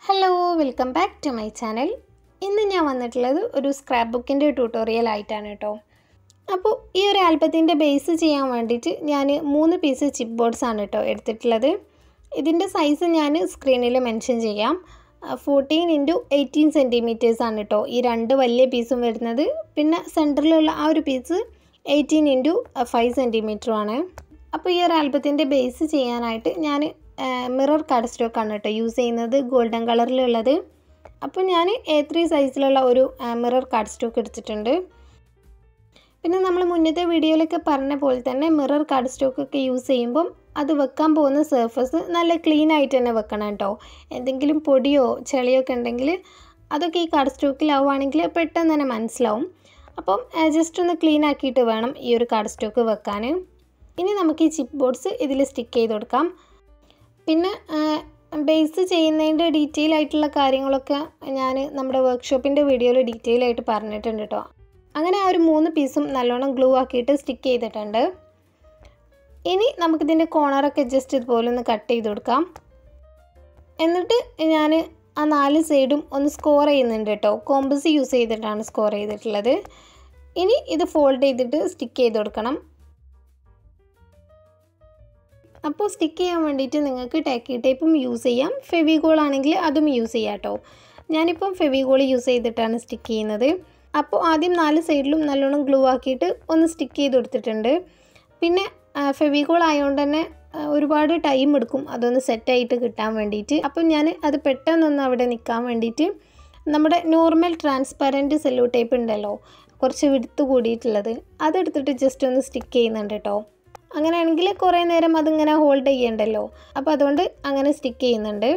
hello welcome back to my channel ഇന്ന് ഞാൻ വന്നിട്ടുള്ളത് ഒരു സ്ക്രാപ്പ് ബുക്കിൻ്റെ ട്യൂട്ടോറിയൽ ആയിട്ടാണ് കേട്ടോ അപ്പോൾ ഈ ഒരു ആൽബത്തിൻ്റെ ബേസ് ചെയ്യാൻ വേണ്ടിയിട്ട് ഞാൻ മൂന്ന് പീസ് ചിപ്പ് ബോർഡ്സ് ആണ് കേട്ടോ എടുത്തിട്ടുള്ളത് ഇതിൻ്റെ സൈസ് ഞാൻ സ്ക്രീനിൽ മെൻഷൻ ചെയ്യാം ഫോർട്ടീൻ ഇൻറ്റു എയ്റ്റീൻ സെൻറ്റിമീറ്റേഴ്സ് ആണ് കേട്ടോ ഈ രണ്ട് വലിയ പീസും വരുന്നത് പിന്നെ സെൻറ്ററിലുള്ള ആ ഒരു പീസ് എയ്റ്റീൻ ഇൻറ്റു ഫൈവ് സെൻറ്റിമീറ്ററുമാണ് അപ്പോൾ ഈ ഒരു ആൽബത്തിൻ്റെ ബേസ് ചെയ്യാനായിട്ട് ഞാൻ മിറർ കാർഡ് സ്റ്റോക്കാണ് കേട്ടോ യൂസ് ചെയ്യുന്നത് ഗോൾഡൻ കളറിലുള്ളത് അപ്പോൾ ഞാൻ എ ത്രീ സൈസിലുള്ള ഒരു മിറർ കാർഡ് സ്റ്റോക്ക് എടുത്തിട്ടുണ്ട് പിന്നെ നമ്മൾ മുന്നത്തെ വീഡിയോയിലൊക്കെ പറഞ്ഞ പോലെ തന്നെ മിറർ കാർഡ് സ്റ്റോക്കൊക്കെ യൂസ് ചെയ്യുമ്പം അത് വെക്കാൻ പോകുന്ന സർഫസ് നല്ല ക്ലീൻ ആയിട്ട് തന്നെ വെക്കണം കേട്ടോ എന്തെങ്കിലും പൊടിയോ ചെളിയോ ഒക്കെ ഉണ്ടെങ്കിൽ അതൊക്കെ ഈ കാർഡ് സ്റ്റോക്കിലാവുകയാണെങ്കിൽ പെട്ടെന്ന് തന്നെ മനസ്സിലാവും അപ്പം ജസ്റ്റ് ഒന്ന് ക്ലീൻ ആക്കിയിട്ട് വേണം ഈ ഒരു കാർഡ് സ്റ്റോക്ക് വെക്കാൻ ഇനി നമുക്ക് ഈ ചിപ്പ് ബോർഡ്സ് ഇതിൽ സ്റ്റിക്ക് ചെയ്ത് കൊടുക്കാം പിന്നെ ബേസ് ചെയ്യുന്നതിൻ്റെ ഡീറ്റെയിൽ ആയിട്ടുള്ള കാര്യങ്ങളൊക്കെ ഞാൻ നമ്മുടെ വർക്ക്ഷോപ്പിൻ്റെ വീഡിയോയിൽ ഡീറ്റെയിൽ ആയിട്ട് പറഞ്ഞിട്ടുണ്ട് കേട്ടോ അങ്ങനെ ആ ഒരു മൂന്ന് പീസും നല്ലോണം ഗ്ലൂ ആക്കിയിട്ട് സ്റ്റിക്ക് ചെയ്തിട്ടുണ്ട് ഇനി നമുക്കിതിൻ്റെ കോണറൊക്കെ ജസ്റ്റ് ഇതുപോലെ ഒന്ന് കട്ട് ചെയ്ത് കൊടുക്കാം എന്നിട്ട് ഞാൻ ആ നാല് സൈഡും ഒന്ന് സ്കോർ ചെയ്യുന്നുണ്ട് കേട്ടോ കോമ്പസ് യൂസ് ചെയ്തിട്ടാണ് സ്കോർ ചെയ്തിട്ടുള്ളത് ഇനി ഇത് ഫോൾഡ് ചെയ്തിട്ട് സ്റ്റിക്ക് ചെയ്ത് കൊടുക്കണം അപ്പോൾ സ്റ്റിക്ക് ചെയ്യാൻ വേണ്ടിയിട്ട് നിങ്ങൾക്ക് ടാക്കി ടേപ്പും യൂസ് ചെയ്യാം ഫെവിഗോൾ ആണെങ്കിൽ അതും യൂസ് ചെയ്യാം കേട്ടോ ഞാനിപ്പം ഫെവിഗോൾ യൂസ് ചെയ്തിട്ടാണ് സ്റ്റിക്ക് ചെയ്യുന്നത് അപ്പോൾ ആദ്യം നാല് സൈഡിലും നല്ലോണം ഗ്ലൂ ആക്കിയിട്ട് ഒന്ന് സ്റ്റിക്ക് ചെയ്ത് കൊടുത്തിട്ടുണ്ട് പിന്നെ ഫെവിഗോൾ ആയതുകൊണ്ട് തന്നെ ഒരുപാട് ടൈം എടുക്കും അതൊന്ന് സെറ്റായിട്ട് കിട്ടാൻ വേണ്ടിയിട്ട് അപ്പം ഞാൻ അത് പെട്ടെന്നൊന്ന് അവിടെ നിൽക്കാൻ വേണ്ടിയിട്ട് നമ്മുടെ നോർമൽ ട്രാൻസ്പെറൻറ്റ് സെല്ലോ ടേപ്പ് ഉണ്ടല്ലോ കുറച്ച് വിടുത്ത് കൂടിയിട്ടുള്ളത് അതെടുത്തിട്ട് ജസ്റ്റ് ഒന്ന് സ്റ്റിക്ക് ചെയ്യുന്നുണ്ട് കേട്ടോ അങ്ങനെയാണെങ്കിൽ കുറേ നേരം അതിങ്ങനെ ഹോൾഡ് ചെയ്യണ്ടല്ലോ അപ്പോൾ അതുകൊണ്ട് അങ്ങനെ സ്റ്റിക്ക് ചെയ്യുന്നുണ്ട്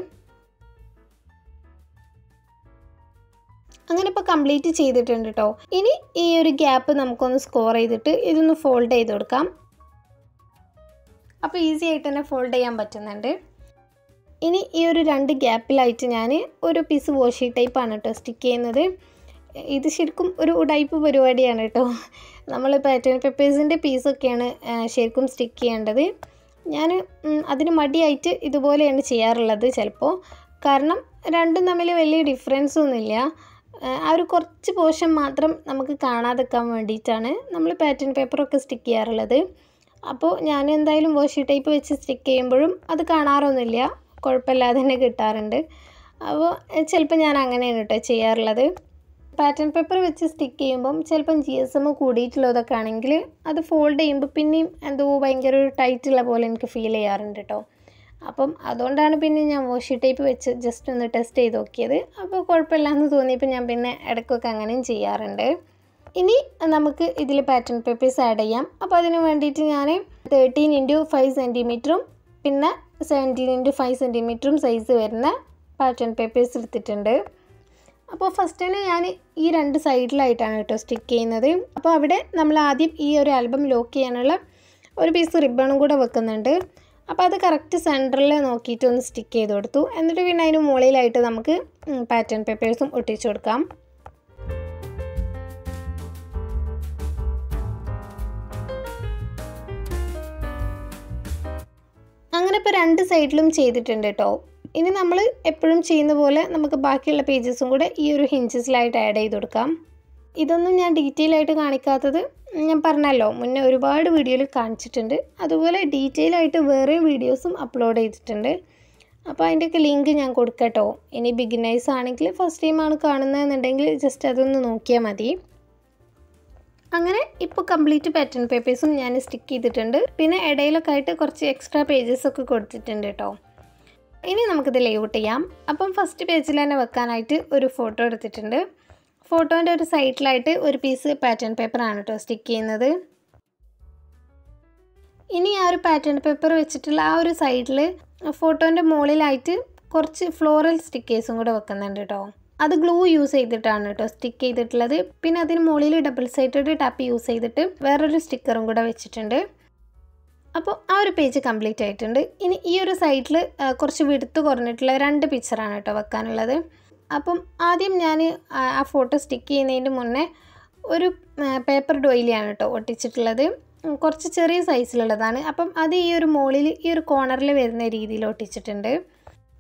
അങ്ങനെ ഇപ്പോൾ കംപ്ലീറ്റ് ചെയ്തിട്ടുണ്ട് കേട്ടോ ഇനി ഈ ഒരു ഗ്യാപ്പ് നമുക്കൊന്ന് സ്കോർ ചെയ്തിട്ട് ഇതൊന്ന് ഫോൾഡ് ചെയ്ത് കൊടുക്കാം അപ്പോൾ ഈസി ആയിട്ട് തന്നെ ഫോൾഡ് ചെയ്യാൻ പറ്റുന്നുണ്ട് ഇനി ഈ ഒരു രണ്ട് ഗ്യാപ്പിലായിട്ട് ഞാൻ ഒരു പീസ് വാഷി ടൈപ്പാണ് കേട്ടോ സ്റ്റിക്ക് ചെയ്യുന്നത് ഇത് ശരിക്കും ഒരു ഉടായ്പ് പരിപാടിയാണ് കേട്ടോ നമ്മൾ പാറ്റേൺ പേപ്പേഴ്സിൻ്റെ പീസൊക്കെയാണ് ശരിക്കും സ്റ്റിക്ക് ചെയ്യേണ്ടത് ഞാൻ അതിന് മടിയായിട്ട് ഇതുപോലെയാണ് ചെയ്യാറുള്ളത് ചിലപ്പോൾ കാരണം രണ്ടും തമ്മിൽ വലിയ ഡിഫറൻസ് ഒന്നുമില്ല ആ ഒരു കുറച്ച് പോർഷൻ മാത്രം നമുക്ക് കാണാതെക്കാൻ വേണ്ടിയിട്ടാണ് നമ്മൾ പാറ്റേൺ പേപ്പറൊക്കെ സ്റ്റിക്ക് ചെയ്യാറുള്ളത് അപ്പോൾ ഞാൻ എന്തായാലും വാഷി ടൈപ്പ് വെച്ച് സ്റ്റിക്ക് ചെയ്യുമ്പോഴും അത് കാണാറൊന്നുമില്ല കുഴപ്പമില്ലാതെ തന്നെ കിട്ടാറുണ്ട് അപ്പോൾ ചിലപ്പോൾ ഞാൻ അങ്ങനെയാണ് കേട്ടോ ചെയ്യാറുള്ളത് പാറ്റേൺ പേപ്പർ വെച്ച് സ്റ്റിക്ക് ചെയ്യുമ്പം ചിലപ്പം ജി എസ് എം കൂടിയിട്ടുള്ളതൊക്കെ ആണെങ്കിൽ അത് ഫോൾഡ് ചെയ്യുമ്പോൾ പിന്നെയും എന്തോ ഭയങ്കര ഒരു ടൈറ്റുള്ള പോലെ എനിക്ക് ഫീൽ ചെയ്യാറുണ്ട് കേട്ടോ അപ്പം അതുകൊണ്ടാണ് പിന്നെ ഞാൻ വാഷി ടൈപ്പ് വെച്ച് ജസ്റ്റ് ഒന്ന് ടെസ്റ്റ് ചെയ്ത് നോക്കിയത് അപ്പോൾ കുഴപ്പമില്ലാന്ന് തോന്നിയപ്പോൾ ഞാൻ പിന്നെ ഇടയ്ക്കൊക്കെ അങ്ങനെയും ചെയ്യാറുണ്ട് ഇനി നമുക്ക് ഇതിൽ പാറ്റേൺ പേപ്പേഴ്സ് ആഡ് ചെയ്യാം അപ്പോൾ അതിന് വേണ്ടിയിട്ട് ഞാൻ തേർട്ടീൻ ഇൻറ്റു ഫൈവ് സെൻറ്റിമീറ്ററും പിന്നെ സെവൻറ്റീൻ ഇൻറ്റു ഫൈവ് സെൻറ്റിമീറ്ററും സൈസ് വരുന്ന പാറ്റേൺ പേപ്പേഴ്സ് എടുത്തിട്ടുണ്ട് അപ്പോൾ ഫസ്റ്റ് തന്നെ ഞാൻ ഈ രണ്ട് സൈഡിലായിട്ടാണ് കേട്ടോ സ്റ്റിക്ക് ചെയ്യുന്നത് അപ്പോൾ അവിടെ നമ്മൾ ആദ്യം ഈ ഒരു ആൽബം ലോക്ക് ചെയ്യാനുള്ള ഒരു പീസ് റിബണും കൂടെ വെക്കുന്നുണ്ട് അപ്പോൾ അത് കറക്റ്റ് സെൻറ്ററിൽ നോക്കിയിട്ട് ഒന്ന് സ്റ്റിക്ക് ചെയ്ത് കൊടുത്തു എന്നിട്ട് പിന്നെ അതിന് മുകളിലായിട്ട് നമുക്ക് പാറ്റേൺ പേപ്പേഴ്സും ഒട്ടിച്ചു കൊടുക്കാം അങ്ങനെ ഇപ്പോൾ രണ്ട് സൈഡിലും ചെയ്തിട്ടുണ്ട് കേട്ടോ ഇനി നമ്മൾ എപ്പോഴും ചെയ്യുന്ന പോലെ നമുക്ക് ബാക്കിയുള്ള പേജസും കൂടെ ഈ ഒരു ഹിഞ്ചസിലായിട്ട് ആഡ് ചെയ്ത് കൊടുക്കാം ഇതൊന്നും ഞാൻ ഡീറ്റെയിൽ ആയിട്ട് കാണിക്കാത്തത് ഞാൻ പറഞ്ഞല്ലോ മുന്നേ ഒരുപാട് വീഡിയോയിൽ കാണിച്ചിട്ടുണ്ട് അതുപോലെ ഡീറ്റെയിൽ ആയിട്ട് വേറെ വീഡിയോസും അപ്ലോഡ് ചെയ്തിട്ടുണ്ട് അപ്പോൾ അതിൻ്റെയൊക്കെ ലിങ്ക് ഞാൻ കൊടുക്കട്ടോ ഇനി ബിഗിനേഴ്സ് ആണെങ്കിൽ ഫസ്റ്റ് ടൈമാണ് കാണുന്നതെന്നുണ്ടെങ്കിൽ ജസ്റ്റ് അതൊന്ന് നോക്കിയാൽ മതി അങ്ങനെ ഇപ്പോൾ കംപ്ലീറ്റ് പാറ്റേൺ പേപ്പേഴ്സും ഞാൻ സ്റ്റിക്ക് ചെയ്തിട്ടുണ്ട് പിന്നെ ഇടയിലൊക്കെ ആയിട്ട് കുറച്ച് എക്സ്ട്രാ പേജസ് ഒക്കെ കൊടുത്തിട്ടുണ്ട് കേട്ടോ ഇനി നമുക്കിത് ലേഔട്ട് ചെയ്യാം അപ്പം ഫസ്റ്റ് പേജിൽ തന്നെ വെക്കാനായിട്ട് ഒരു ഫോട്ടോ എടുത്തിട്ടുണ്ട് ഫോട്ടോൻ്റെ ഒരു സൈഡിലായിട്ട് ഒരു പീസ് പാറ്റേൺ പേപ്പറാണ് കേട്ടോ സ്റ്റിക്ക് ചെയ്യുന്നത് ഇനി ആ ഒരു പാറ്റേൺ പേപ്പർ വെച്ചിട്ടുള്ള ആ ഒരു സൈഡിൽ ഫോട്ടോൻ്റെ മുകളിലായിട്ട് കുറച്ച് ഫ്ലോറൽ സ്റ്റിക്കേഴ്സും കൂടെ വെക്കുന്നുണ്ട് കേട്ടോ അത് ഗ്ലൂ യൂസ് ചെയ്തിട്ടാണ് കേട്ടോ സ്റ്റിക്ക് ചെയ്തിട്ടുള്ളത് പിന്നെ അതിന് മുകളിൽ ഡബിൾ സൈഡഡ് ടാപ്പ് യൂസ് ചെയ്തിട്ട് വേറൊരു സ്റ്റിക്കറും കൂടെ വെച്ചിട്ടുണ്ട് അപ്പോൾ ആ ഒരു പേജ് കംപ്ലീറ്റ് ആയിട്ടുണ്ട് ഇനി ഈ ഒരു സൈഡിൽ കുറച്ച് വിടുത്ത് കുറഞ്ഞിട്ടുള്ള രണ്ട് പിക്ചറാണ് കേട്ടോ വെക്കാനുള്ളത് അപ്പം ആദ്യം ഞാൻ ആ ഫോട്ടോ സ്റ്റിക്ക് ചെയ്യുന്നതിന് മുന്നേ ഒരു പേപ്പർ ഡോയിലിയാണ് കേട്ടോ ഒട്ടിച്ചിട്ടുള്ളത് കുറച്ച് ചെറിയ സൈസിലുള്ളതാണ് അപ്പം അത് ഈ ഒരു മുകളിൽ ഈ ഒരു കോർണറിൽ വരുന്ന രീതിയിൽ ഒട്ടിച്ചിട്ടുണ്ട്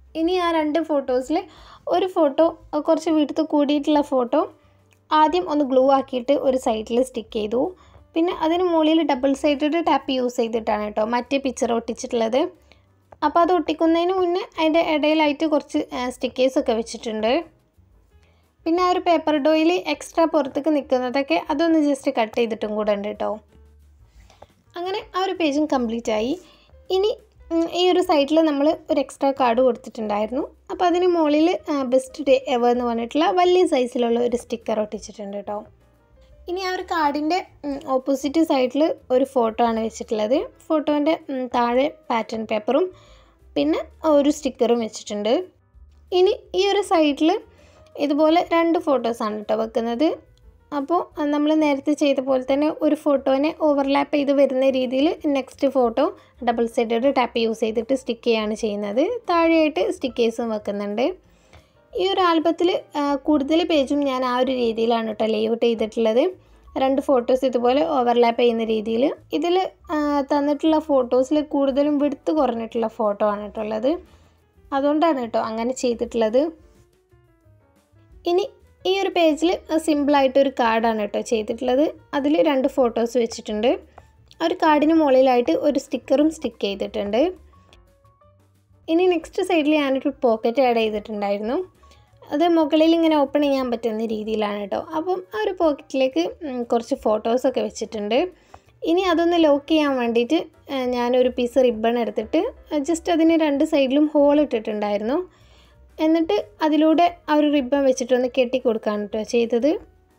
ഇനി ആ രണ്ട് ഫോട്ടോസിൽ ഒരു ഫോട്ടോ കുറച്ച് വീട്ടിൽ കൂടിയിട്ടുള്ള ഫോട്ടോ ആദ്യം ഒന്ന് ഗ്ലൂ ആക്കിയിട്ട് ഒരു സൈഡിൽ സ്റ്റിക്ക് ചെയ്തു പിന്നെ അതിന് മുകളിൽ ഡബിൾ സൈഡഡ് ടാപ്പ് യൂസ് ചെയ്തിട്ടാണ് കേട്ടോ മറ്റേ പിക്ചർ ഒട്ടിച്ചിട്ടുള്ളത് അപ്പോൾ അത് ഒട്ടിക്കുന്നതിന് മുന്നേ അതിൻ്റെ ഇടയിലായിട്ട് കുറച്ച് സ്റ്റിക്കേഴ്സ് ഒക്കെ വെച്ചിട്ടുണ്ട് പിന്നെ ആ ഒരു പേപ്പർ ഡോയിൽ എക്സ്ട്രാ പുറത്തേക്ക് നിൽക്കുന്നതൊക്കെ അതൊന്ന് ജസ്റ്റ് കട്ട് ചെയ്തിട്ടും കൂടെ ഉണ്ട് കേട്ടോ അങ്ങനെ ആ ഒരു പേജും കംപ്ലീറ്റ് ആയി ഇനി ഉം, ഈ ഒരു സൈഡിൽ നമ്മൾ ഒരു എക്സ്ട്രാ കാർഡ് കൊടുത്തിട്ടുണ്ടായിരുന്നു അപ്പോൾ അതിന് മുകളിൽ ബെസ്റ്റ് ഡേ എവർ എന്ന് പറഞ്ഞിട്ടുള്ള വലിയ സൈസിലുള്ള ഒരു സ്റ്റിക്കർ ഒട്ടിച്ചിട്ടുണ്ട് കേട്ടോ ഇനി ആ ഒരു കാർഡിൻ്റെ ഓപ്പോസിറ്റ് സൈഡിൽ ഒരു ഫോട്ടോ ആണ് വെച്ചിട്ടുള്ളത് ഫോട്ടോൻ്റെ താഴെ പാറ്റേൺ പേപ്പറും പിന്നെ ഒരു സ്റ്റിക്കറും വെച്ചിട്ടുണ്ട് ഇനി ഈ ഒരു സൈഡിൽ ഇതുപോലെ രണ്ട് ഫോട്ടോസാണ് കേട്ടോ വെക്കുന്നത് അപ്പോൾ നമ്മൾ നേരത്തെ ചെയ്ത പോലെ തന്നെ ഒരു ഫോട്ടോനെ ഓവർലാപ്പ് ചെയ്ത് വരുന്ന രീതിയിൽ next photo double sided tape use ചെയ്തിട്ട് സ്റ്റിക്ക് ചെയ്യാണ് ചെയ്യുന്നത് താഴെയായിട്ട് സ്റ്റിക്കേഴ്സും വെക്കുന്നുണ്ട് ഈ ഒരു ആൽബത്തിൽ കൂടുതൽ പേജും ഞാൻ ആ ഒരു രീതിയിലാണ് കേട്ടോ ലേഔട്ട് ചെയ്തിട്ടുള്ളത് രണ്ട് ഫോട്ടോസ് ഇതുപോലെ ഓവർലാപ്പ് ചെയ്യുന്ന രീതിയിൽ ഇതിൽ തന്നിട്ടുള്ള ഫോട്ടോസിൽ കൂടുതലും വിടുത്ത് കുറഞ്ഞിട്ടുള്ള ഫോട്ടോ ആണ് കേട്ടോ ഉള്ളത് അതുകൊണ്ടാണ് കേട്ടോ അങ്ങനെ ചെയ്തിട്ടുള്ളത് ഇനി ഈ ഒരു പേജിൽ സിമ്പിളായിട്ട് ഒരു കാർഡാണ് കേട്ടോ ചെയ്തിട്ടുള്ളത് അതിൽ രണ്ട് ഫോട്ടോസ് വെച്ചിട്ടുണ്ട് ആ ഒരു കാർഡിന് മുകളിലായിട്ട് ഒരു സ്റ്റിക്കറും സ്റ്റിക്ക് ചെയ്തിട്ടുണ്ട് ഇനി നെക്സ്റ്റ് സൈഡിൽ ഞാനൊരു പോക്കറ്റ് ആഡ് ചെയ്തിട്ടുണ്ടായിരുന്നു അത് മുകളിൽ ഇങ്ങനെ ഓപ്പൺ ചെയ്യാൻ പറ്റുന്ന രീതിയിലാണ് കേട്ടോ അപ്പം ആ ഒരു പോക്കറ്റിലേക്ക് കുറച്ച് ഫോട്ടോസൊക്കെ വെച്ചിട്ടുണ്ട് ഇനി അതൊന്ന് ലോക്ക് ചെയ്യാൻ വേണ്ടിയിട്ട് ആ, ഞാനൊരു പീസ് റിബൺ എടുത്തിട്ട് ജസ്റ്റ് അതിന് രണ്ട് സൈഡിലും ഹോൾ ഇട്ടിട്ടുണ്ടായിരുന്നു എന്നിട്ട് അതിലൂടെ ആ ഒരു റിബൺ വെച്ചിട്ടൊന്ന് കെട്ടി കൊടുക്കുകയാണ് കേട്ടോ ചെയ്തത്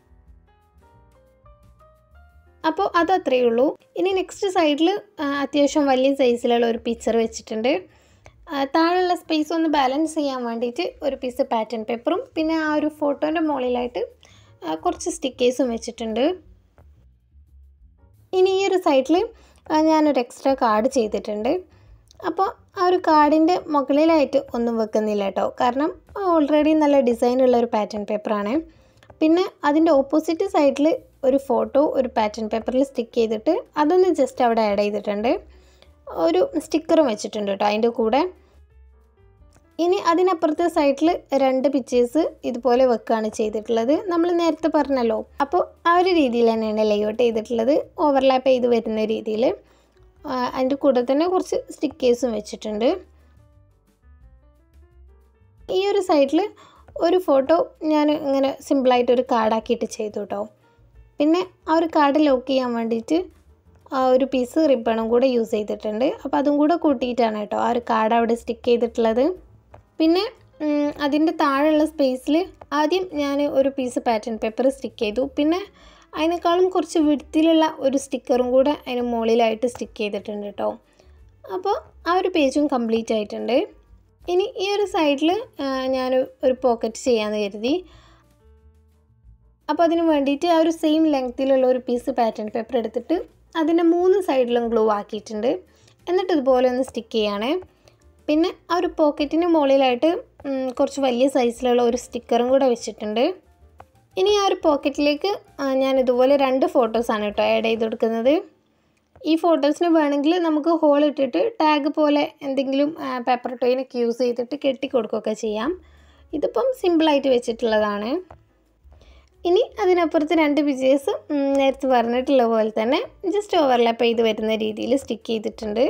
അപ്പോൾ അത് അത്രയേ ഉള്ളൂ ഇനി നെക്സ്റ്റ് സൈഡിൽ അത്യാവശ്യം വലിയ സൈസിലുള്ള ഒരു പിക്ചർ വെച്ചിട്ടുണ്ട് ആ, താഴെയുള്ള സ്പേസ് ഒന്ന് ബാലൻസ് ചെയ്യാൻ വേണ്ടിയിട്ട് ഒരു പീസ് പാറ്റേൺ പേപ്പറും പിന്നെ ആ ഒരു ഫോട്ടോൻ്റെ മുകളിലായിട്ട് ആ, കുറച്ച് സ്റ്റിക്കേഴ്സും വെച്ചിട്ടുണ്ട് ഇനി ഈ ഒരു സൈഡിൽ ഞാനൊരു എക്സ്ട്രാ കാർഡ് ചെയ്തിട്ടുണ്ട് അപ്പോൾ ആ ഒരു കാർഡിൻ്റെ മുകളിലായിട്ട് ഒന്നും വെക്കുന്നില്ല കേട്ടോ കാരണം ഓൾറെഡി നല്ല ഡിസൈനുള്ള ഒരു പാറ്റേൺ പേപ്പറാണ് പിന്നെ അതിൻ്റെ ഓപ്പോസിറ്റ് സൈഡിൽ ഒരു ഫോട്ടോ ഒരു പാറ്റേൺ പേപ്പറിൽ സ്റ്റിക്ക് ചെയ്തിട്ട് അതൊന്ന് ജസ്റ്റ് അവിടെ ആഡ് ചെയ്തിട്ടുണ്ട് ഒരു സ്റ്റിക്കറും വെച്ചിട്ടുണ്ട് കേട്ടോ അതിൻ്റെ കൂടെ ഇനി അതിനപ്പുറത്തെ സൈഡിൽ രണ്ട് പിക്ചേഴ്സ് ഇതുപോലെ വെക്കുകയാണ് ചെയ്തിട്ടുള്ളത് നമ്മൾ നേരത്തെ പറഞ്ഞല്ലോ അപ്പോൾ ആ ഒരു രീതിയിൽ തന്നെയാണ് ലേഔട്ട് ചെയ്തിട്ടുള്ളത് ഓവർലാപ്പ് ചെയ്ത് വരുന്ന രീതിയിൽ അതിൻ്റെ കൂടെ തന്നെ കുറച്ച് സ്റ്റിക്കേഴ്സും വെച്ചിട്ടുണ്ട് ഈ ഒരു സൈഡിൽ ഒരു ഫോട്ടോ ഞാൻ ഇങ്ങനെ സിമ്പിളായിട്ട് ഒരു കാർഡാക്കിയിട്ട് ചെയ്തു കേട്ടോ പിന്നെ ആ ഒരു കാർഡ് ലോക്ക് ചെയ്യാൻ വേണ്ടിയിട്ട് ആ ഒരു പീസ് റിബണും കൂടെ യൂസ് ചെയ്തിട്ടുണ്ട് അപ്പോൾ അതും കൂടെ കൂട്ടിയിട്ടാണ് കേട്ടോ ആ ഒരു കാർഡ് അവിടെ സ്റ്റിക്ക് ചെയ്തിട്ടുള്ളത് പിന്നെ ഉം, അതിൻ്റെ താഴെയുള്ള സ്പേസിൽ ആദ്യം ഞാൻ ഒരു പീസ് പാറ്റേൺ പേപ്പർ സ്റ്റിക്ക് ചെയ്തു പിന്നെ അതിനേക്കാളും കുറച്ച് വിടുത്തിലുള്ള ഒരു സ്റ്റിക്കറും കൂടെ അതിന് മുകളിലായിട്ട് സ്റ്റിക്ക് ചെയ്തിട്ടുണ്ട് കേട്ടോ അപ്പോൾ ആ ഒരു പേജും കംപ്ലീറ്റ് ആയിട്ടുണ്ട് ഇനി ഈ ഒരു സൈഡിൽ ഞാൻ ഒരു പോക്കറ്റ് ചെയ്യാമെന്ന് കരുതി അപ്പോൾ അതിന് വേണ്ടിയിട്ട് ആ ഒരു സെയിം ലെങ്ത്തിലുള്ള ഒരു പീസ് പാറ്റേൺ പേപ്പർ എടുത്തിട്ട് അതിൻ്റെ മൂന്ന് സൈഡിലും ഗ്ലൂ ആക്കിയിട്ടുണ്ട് എന്നിട്ട് ഇതുപോലെ ഒന്ന് സ്റ്റിക്ക് ചെയ്യണേ പിന്നെ ആ ഒരു പോക്കറ്റിന് മുകളിലായിട്ട് ഉം, കുറച്ച് വലിയ സൈസിലുള്ള ഒരു സ്റ്റിക്കറും കൂടെ വെച്ചിട്ടുണ്ട് ഇനി ആ ഒരു പോക്കറ്റിലേക്ക് ആ, ഞാൻ ഇതുപോലെ രണ്ട് ഫോട്ടോസാണ് കേട്ടോ ആഡ് ചെയ്ത് കൊടുക്കുന്നത് ഈ ഫോട്ടോസിന് വേണമെങ്കിൽ നമുക്ക് ഹോൾ ഇട്ടിട്ട് ടാഗ് പോലെ എന്തെങ്കിലും പേപ്പർ ടോയിനൊക്കെ യൂസ് ചെയ്തിട്ട് കെട്ടി കൊടുക്കുകയൊക്കെ ചെയ്യാം ഇതിപ്പം സിമ്പിളായിട്ട് വെച്ചിട്ടുള്ളതാണ് ഇനി അതിനപ്പുറത്ത് രണ്ട് പിക്ചേഴ്സ് നേരത്തെ പറഞ്ഞിട്ടുള്ള പോലെ തന്നെ ജസ്റ്റ് ഓവർലാപ്പ് ചെയ്ത് വരുന്ന രീതിയിൽ സ്റ്റിക്ക് ചെയ്തിട്ടുണ്ട്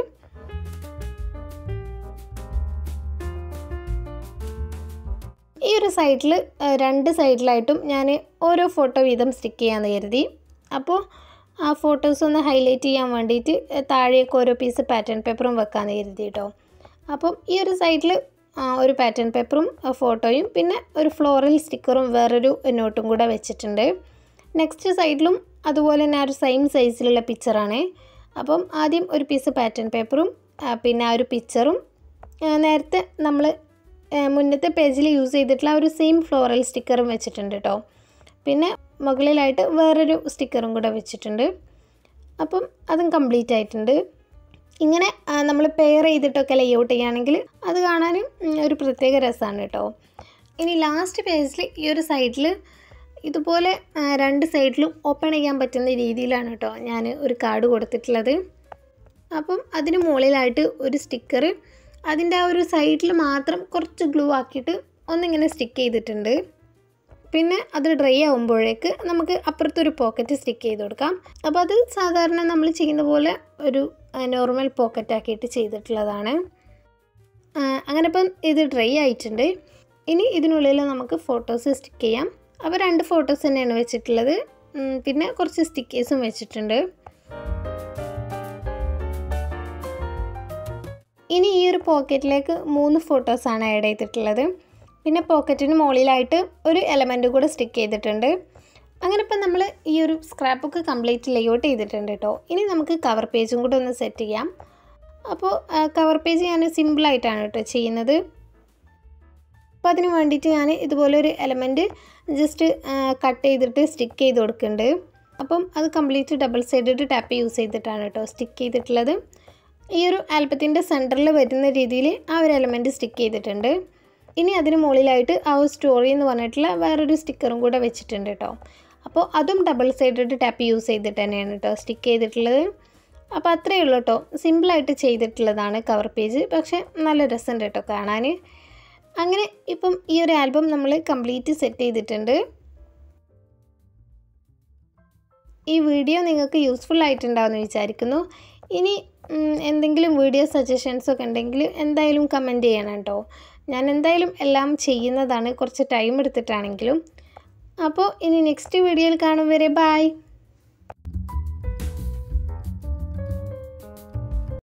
ഈ ഒരു സൈഡിൽ രണ്ട് സൈഡിലായിട്ടും ഞാൻ ഓരോ ഫോട്ടോ വീതം സ്റ്റിക്ക് ചെയ്യാമെന്ന് കരുതി അപ്പോൾ ആ ഫോട്ടോസ് ഒന്ന് ഹൈലൈറ്റ് ചെയ്യാൻ വേണ്ടിയിട്ട് താഴേക്ക് ഓരോ പീസ് പാറ്റേൺ പേപ്പറും വെക്കാമെന്ന് കരുതി കേട്ടോ അപ്പം ഈ ഒരു സൈഡിൽ ഒരു പാറ്റേൺ പേപ്പറും ഫോട്ടോയും പിന്നെ ഒരു ഫ്ലോറൽ സ്റ്റിക്കറും വേറൊരു നോട്ടും കൂടെ വെച്ചിട്ടുണ്ട് നെക്സ്റ്റ് സൈഡിലും അതുപോലെ തന്നെ ആ ഒരു സെയിം സൈസിലുള്ള പിക്ചറാണ് അപ്പം ആദ്യം ഒരു പീസ് പാറ്റേൺ പേപ്പറും ആ, പിന്നെ ആ ഒരു പിക്ചറും നേരത്തെ നമ്മൾ മുന്നത്തെ പേജിൽ യൂസ് ചെയ്തിട്ടുള്ള ആ ഒരു സെയിം ഫ്ലോറൽ സ്റ്റിക്കറും വെച്ചിട്ടുണ്ട് കേട്ടോ പിന്നെ മുകളിലായിട്ട് വേറൊരു സ്റ്റിക്കറും കൂടെ വെച്ചിട്ടുണ്ട് അപ്പം അതും കംപ്ലീറ്റ് ആയിട്ടുണ്ട് ഇങ്ങനെ നമ്മൾ പെയർ ചെയ്തിട്ടൊക്കെ ലേഔട്ട് ചെയ്യുകയാണെങ്കിൽ അത് കാണാനും ഉം, ഒരു പ്രത്യേക രസമാണ് കേട്ടോ ഇനി ലാസ്റ്റ് പേജിൽ ഈ ഒരു സൈഡിൽ ഇതുപോലെ ആ, രണ്ട് സൈഡിലും ഓപ്പൺ ചെയ്യാൻ പറ്റുന്ന രീതിയിലാണ് കേട്ടോ ഞാൻ ഒരു കാർഡ് കൊടുത്തിട്ടുള്ളത് അപ്പം അതിന് മുകളിലായിട്ട് ഒരു സ്റ്റിക്കർ അതിൻ്റെ ആ ഒരു സൈഡിൽ മാത്രം കുറച്ച് ഗ്ലൂ ആക്കിയിട്ട് ഒന്നിങ്ങനെ സ്റ്റിക്ക് ചെയ്തിട്ടുണ്ട് പിന്നെ അത് ഡ്രൈ ആകുമ്പോഴേക്ക് നമുക്ക് അപ്പുറത്തൊരു പോക്കറ്റ് സ്റ്റിക്ക് ചെയ്ത് കൊടുക്കാം അപ്പോൾ അത് സാധാരണ നമ്മൾ ചെയ്യുന്ന പോലെ ഒരു നോർമൽ പോക്കറ്റ് ആക്കിയിട്ട് ചെയ്തിട്ടുള്ളതാണ് ആ, അങ്ങനെ ഇപ്പം ഇത് ഡ്രൈ ആയിട്ടുണ്ട് ഇനി ഇതിനുള്ളിൽ നമുക്ക് ഫോട്ടോസ് സ്റ്റിക്ക് ചെയ്യാം അപ്പോൾ രണ്ട് ഫോട്ടോസ് തന്നെയാണ് വെച്ചിട്ടുള്ളത് ഉം, പിന്നെ കുറച്ച് സ്റ്റിക്കേഴ്സും വെച്ചിട്ടുണ്ട് ഇനി ഈ ഒരു പോക്കറ്റിലേക്ക് മൂന്ന് ഫോട്ടോസാണ് ആഡ് ചെയ്തിട്ടുള്ളത് പിന്നെ പോക്കറ്റിന് മുകളിലായിട്ട് ഒരു എലമെൻറ്റ് കൂടെ സ്റ്റിക്ക് ചെയ്തിട്ടുണ്ട് അങ്ങനെ ഇപ്പം നമ്മൾ ഈ ഒരു സ്ക്രാപ്പ് ബുക്ക് കംപ്ലീറ്റ് ലേഔട്ട് ചെയ്തിട്ടുണ്ട് കേട്ടോ ഇനി നമുക്ക് കവർ പേജും കൂടെ ഒന്ന് സെറ്റ് ചെയ്യാം അപ്പോൾ കവർ പേജ് ഞാൻ സിമ്പിളായിട്ടാണ് കേട്ടോ ചെയ്യുന്നത് അപ്പോൾ അതിന് വേണ്ടിയിട്ട് ഞാൻ ഇതുപോലെ ഒരു എലമെൻറ്റ് ജസ്റ്റ് കട്ട് ചെയ്തിട്ട് സ്റ്റിക്ക് ചെയ്ത് കൊടുക്കുന്നുണ്ട് അപ്പം അത് complete double sided tape use ചെയ്തിട്ടാണ് കേട്ടോ സ്റ്റിക്ക് ചെയ്തിട്ടുള്ളത് ഈ ഒരു ആൽബത്തിൻ്റെ സെൻറ്ററിൽ വരുന്ന രീതിയിൽ ആ ഒരു എലമെൻറ്റ് സ്റ്റിക്ക് ചെയ്തിട്ടുണ്ട് ഇനി അതിന് മുകളിലായിട്ട് ആ ഒരു സ്റ്റോറി എന്ന് പറഞ്ഞിട്ടുള്ള വേറൊരു സ്റ്റിക്കറും കൂടെ വെച്ചിട്ടുണ്ട് കേട്ടോ അപ്പോൾ അതും ഡബിൾ സൈഡഡ് ടാപ്പ് യൂസ് ചെയ്തിട്ട് തന്നെയാണ് കേട്ടോ സ്റ്റിക്ക് ചെയ്തിട്ടുള്ളത് അപ്പോൾ അത്രയേ ഉള്ളൂ കേട്ടോ സിമ്പിളായിട്ട് ചെയ്തിട്ടുള്ളതാണ് കവർ പേജ് പക്ഷേ നല്ല രസമുണ്ട് കേട്ടോ കാണാൻ അങ്ങനെ ഇപ്പം ഈ ഒരു ആൽബം നമ്മൾ കംപ്ലീറ്റ് സെറ്റ് ചെയ്തിട്ടുണ്ട് ഈ വീഡിയോ നിങ്ങൾക്ക് യൂസ്ഫുൾ ആയിട്ടുണ്ടാവുമെന്ന് വിചാരിക്കുന്നു ഇനി ഉം, എന്തെങ്കിലും വീഡിയോ സജഷൻസ് ഒക്കെ ഉണ്ടെങ്കിൽ എന്തായാലും കമൻറ്റ് ചെയ്യണം കേട്ടോ ഞാൻ എന്തായാലും എല്ലാം ചെയ്യുന്നതാണ് കുറച്ച് ടൈം എടുത്തിട്ടാണെങ്കിലും അപ്പോൾ ഇനി നെക്സ്റ്റ് വീഡിയോയിൽ കാണും വരെ ബായ്